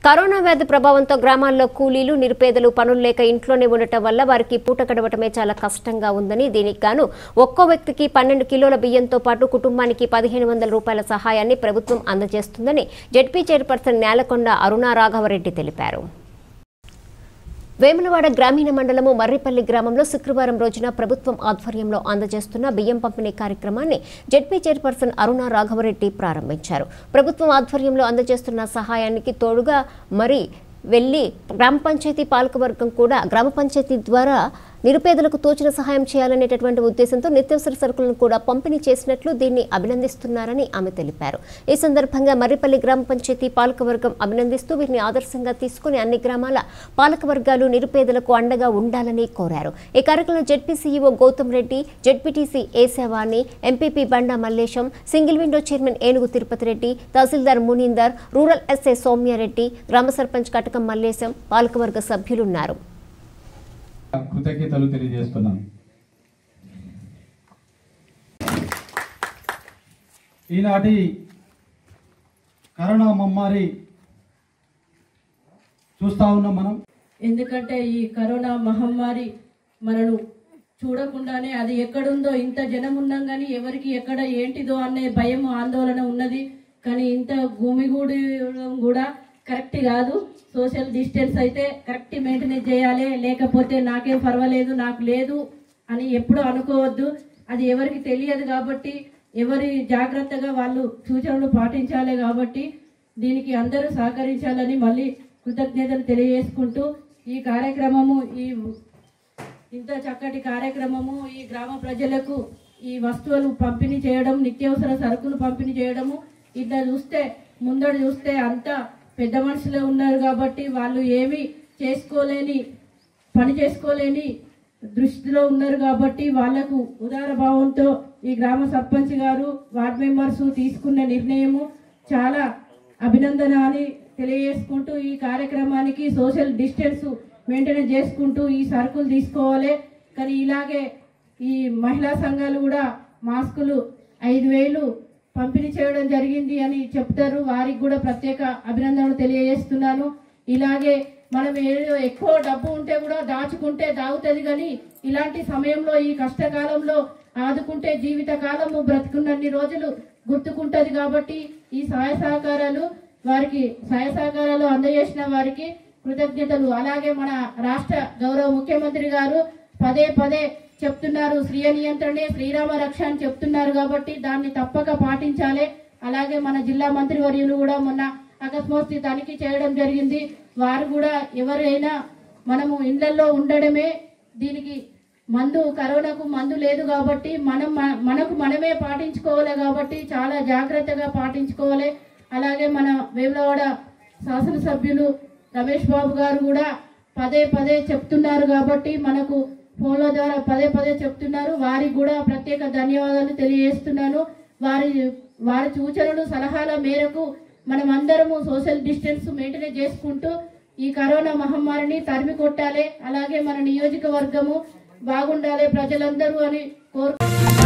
corona వ్యాధి ప్రభావంతో గ్రామాల్లో కూలీలు నిరుపేదలు పనులు లేక ఇంట్లోనే ఉండటం వల్ల వారికి పూట గడవటమే చాలా కష్టంగా ఉందని దీనికి గాను ఒక్కో వ్యక్తికి పన్నెండు కిలోల బియ్యంతో పాటు కుటుంబానికి పదిహేను వందల రూపాయల సహాయాన్ని ప్రభుత్వం అందజేస్తుందని జెడ్పీ చైర్పర్సన్ నేలకొండ అరుణా రాఘవరెడ్డి తెలిపారు వేములవాడ గ్రామీణ మండలము మర్రిపల్లి గ్రామంలో శుక్రవారం రోజున ప్రభుత్వం ఆధ్వర్యంలో అందజేస్తున్న బియ్యం పంపిణీ కార్యక్రమాన్ని జెడ్పీ చైర్పర్సన్ అరుణ రాఘవరెడ్డి ప్రారంభించారు ప్రభుత్వం ఆధ్వర్యంలో అందజేస్తున్న సహాయానికి తోడుగా మరి వెళ్లి గ్రామ పంచాయతీ పాలకవర్గం కూడా గ్రామ పంచాయతీ ద్వారా నిరుపేదలకు తోచిన సహాయం చేయాలనేటటువంటి ఉద్దేశంతో నిత్యావసర సరుకులను కూడా పంపిణీ చేసినట్లు దీన్ని అభినందిస్తున్నారని ఆమె తెలిపారు ఈ సందర్భంగా మర్రిపల్లి గ్రామ పంచాయతీ పాలకవర్గం అభినందిస్తూ వీరిని ఆదర్శంగా తీసుకుని అన్ని గ్రామాల పాలకవర్గాలు నిరుపేదలకు అండగా ఉండాలని కోరారు ఈ కార్యక్రమంలో ZP CEO Gautam Reddy ZPTC Esevani MPP Banda Mallesham single window chairman Enugu Tirupati Reddy tahsildar Munindar rural SI Soumyareddy గ్రామ సర్పంచ్ కటకం మల్లేశం పాలకవర్గ సభ్యులున్నారు కృతజ్ఞతలు తెలియజేస్తున్నాను ఈనాటి కరోనా మమ్మారి చూస్తా ఉన్నాం మనం ఎందుకంటే ఈ కరోనా మహమ్మారి మనను చూడకుండానే అది ఎక్కడుందో ఇంత జనం ఉన్నాం కానీ ఎవరికి ఎక్కడ ఏంటిదో అనే భయం ఆందోళన ఉన్నది కానీ ఇంత గుమిగూడడం కూడా కరెక్ట్ కాదు సోషల్ డిస్టెన్స్ అయితే కరెక్ట్ మెయింటెనెన్స్ చేయాలి లేకపోతే నాకేం పర్వాలేదు నాకు లేదు అని ఎప్పుడు అనుకోవద్దు అది ఎవరికి తెలియదు కాబట్టి ఎవరి జాగ్రత్తగా వాళ్ళు సూచనలు పాటించాలి కాబట్టి దీనికి అందరూ సహకరించాలని మళ్ళీ కృతజ్ఞతలు తెలియజేసుకుంటూ ఈ కార్యక్రమము ఈ ఇంత చక్కటి కార్యక్రమము ఈ గ్రామ ప్రజలకు ఈ వస్తువులు పంపిణీ చేయడం నిత్యావసర సరుకులు పంపిణీ చేయడము ఇట్లా చూస్తే ముందడు చూస్తే అంతా పెద్ద మనుషులే ఉన్నారు కాబట్టి వాళ్ళు ఏమీ చేసుకోలేని పని చేసుకోలేని దృష్టిలో ఉన్నారు కాబట్టి వాళ్లకు ఉదార భావంతో ఈ గ్రామ సర్పంచ్ గారు వార్డ్ మెంబర్స్ తీసుకున్న నిర్ణయము చాలా అభినందన అని తెలియజేసుకుంటూ ఈ కార్యక్రమానికి సోషల్ డిస్టెన్స్ మెయింటైన్ చేసుకుంటూ ఈ సరుకులు తీసుకోవాలి కానీ ఇలాగే ఈ మహిళా సంఘాలు కూడా మాస్కులు ఐదు వేలు పంపిణీ చేయడం జరిగింది అని చెప్తారు వారికి కూడా ప్రత్యేక అభినందనలు తెలియజేస్తున్నాను ఇలాగే మనం ఏదో ఎక్కువ డబ్బు ఉంటే కూడా దాచుకుంటే దాగుతుంది కానీ ఇలాంటి సమయంలో ఈ కష్టకాలంలో ఆదుకుంటే జీవిత కాలము బ్రతుకున్నన్ని రోజులు గుర్తుకుంటది కాబట్టి ఈ సహాయ సహకారాలు వారికి సహాయ సహకారాలు అందజేసిన వారికి కృతజ్ఞతలు అలాగే మన రాష్ట్ర గౌరవ ముఖ్యమంత్రి గారు పదే పదే చెప్తున్నారు స్వీయ నియంత్రణే శ్రీరామ రక్ష అని చెప్తున్నారు కాబట్టి దాన్ని తప్పక పాటించాలి అలాగే మన జిల్లా మంత్రి వర్యులు కూడా మొన్న అకస్మాత్తు తనిఖీ చేయడం జరిగింది వారు కూడా ఎవరైనా మనము ఇళ్లలో ఉండడమే దీనికి మందు కరోనాకు మందు లేదు కాబట్టి మనం మ- మనకు మనమే పాటించుకోవాలి కాబట్టి చాలా జాగ్రత్తగా పాటించుకోవాలి అలాగే మన వేములవాడ శాసనసభ్యులు రమేష్ బాబు గారు కూడా పదే పదే చెప్తున్నారు కాబట్టి మనకు ఫోన్ల ద్వారా పదే పదే చెప్తున్నారు వారికి కూడా ప్రత్యేక ధన్యవాదాలు తెలియజేస్తున్నాను వారి వారి సూచనలు సలహాల మేరకు మనం అందరము సోషల్ డిస్టెన్స్ మెయింటైన్ చేసుకుంటూ ఈ కరోనా మహమ్మారిని తరిమి కొట్టాలి అలాగే మన నియోజకవర్గము బాగుండాలి ప్రజలందరూ అని కోరు